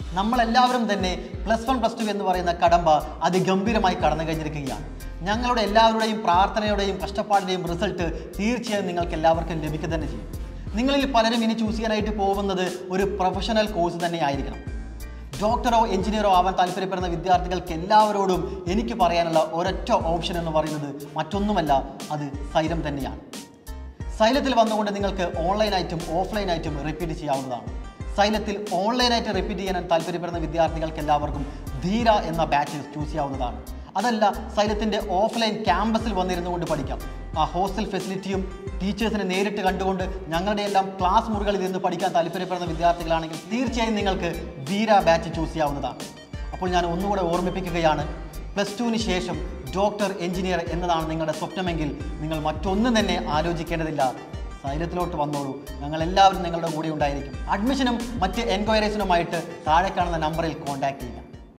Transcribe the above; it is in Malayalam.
നമ്മളെല്ലാവരും തന്നെ പ്ലസ് വൺ പ്ലസ് ടു എന്ന് പറയുന്ന കടമ്പ അതിഗംഭീരമായി കടന്നു കഴിഞ്ഞിരിക്കുകയാണ് ഞങ്ങളുടെ എല്ലാവരുടെയും പ്രാർത്ഥനയുടെയും കഷ്ടപ്പാടിൻ്റെയും റിസൾട്ട് തീർച്ചയായും നിങ്ങൾക്ക് എല്ലാവർക്കും ലഭിക്കുക തന്നെ ചെയ്യും നിങ്ങളിൽ പലരും ഇനി ചൂസ് ചെയ്യാനായിട്ട് പോകുന്നത് ഒരു പ്രൊഫഷണൽ കോഴ്സ് തന്നെ ആയിരിക്കണം ഡോക്ടറോ എഞ്ചിനീയറോ ആവാൻ താല്പര്യപ്പെടുന്ന വിദ്യാർത്ഥികൾക്ക് എല്ലാവരോടും എനിക്ക് പറയാനുള്ള ഒരൊറ്റ ഓപ്ഷൻ എന്ന് പറയുന്നത് മറ്റൊന്നുമല്ല അത് സൈലം തന്നെയാണ് സൈലത്തിൽ വന്നുകൊണ്ട് നിങ്ങൾക്ക് ഓൺലൈനായിട്ടും ഓഫ്ലൈനായിട്ടും റിപ്പീറ്റ് ചെയ്യാവുന്നതാണ് സൈലത്തിൽ ഓൺലൈനായിട്ട് റിപ്പീറ്റ് ചെയ്യാൻ താല്പര്യപ്പെടുന്ന വിദ്യാർത്ഥികൾക്ക് എല്ലാവർക്കും ധീര എന്ന ബാച്ച് ചൂസ് ചെയ്യാവുന്നതാണ് അതല്ല സൈലത്തിൻ്റെ ഓഫ്ലൈൻ ക്യാമ്പസിൽ വന്നിരുന്നു കൊണ്ട് പഠിക്കാം ആ ഹോസ്റ്റൽ ഫെസിലിറ്റിയും ടീച്ചേഴ്സിനെ നേരിട്ട് കണ്ടുകൊണ്ട് ഞങ്ങളുടെ എല്ലാം ക്ലാസ് മുറികളിൽ നിന്ന് പഠിക്കാൻ താല്പര്യപ്പെടുന്ന വിദ്യാർത്ഥികളാണെങ്കിൽ തീർച്ചയായും നിങ്ങൾക്ക് ധീര ബാച്ച് ചൂസ് ചെയ്യാവുന്നതാണ് അപ്പോൾ ഞാൻ ഒന്നുകൂടെ ഓർമ്മിപ്പിക്കുകയാണ് പ്ലസ് ടുവിന് ശേഷം ഡോക്ടർ എഞ്ചിനീയർ എന്നതാണ് നിങ്ങളുടെ സ്വപ്നമെങ്കിൽ നിങ്ങൾ മറ്റൊന്നും തന്നെ ആലോചിക്കേണ്ടതില്ല സൈലത്തിലോട്ട് വന്നോളൂ ഞങ്ങൾ എല്ലാവരും നിങ്ങളുടെ കൂടെ ഉണ്ടായിരിക്കും അഡ്മിഷനും മറ്റ് എൻക്വയറീസിനുമായിട്ട് താഴെ കാണുന്ന നമ്പറിൽ കോൺടാക്ട് ചെയ്യുക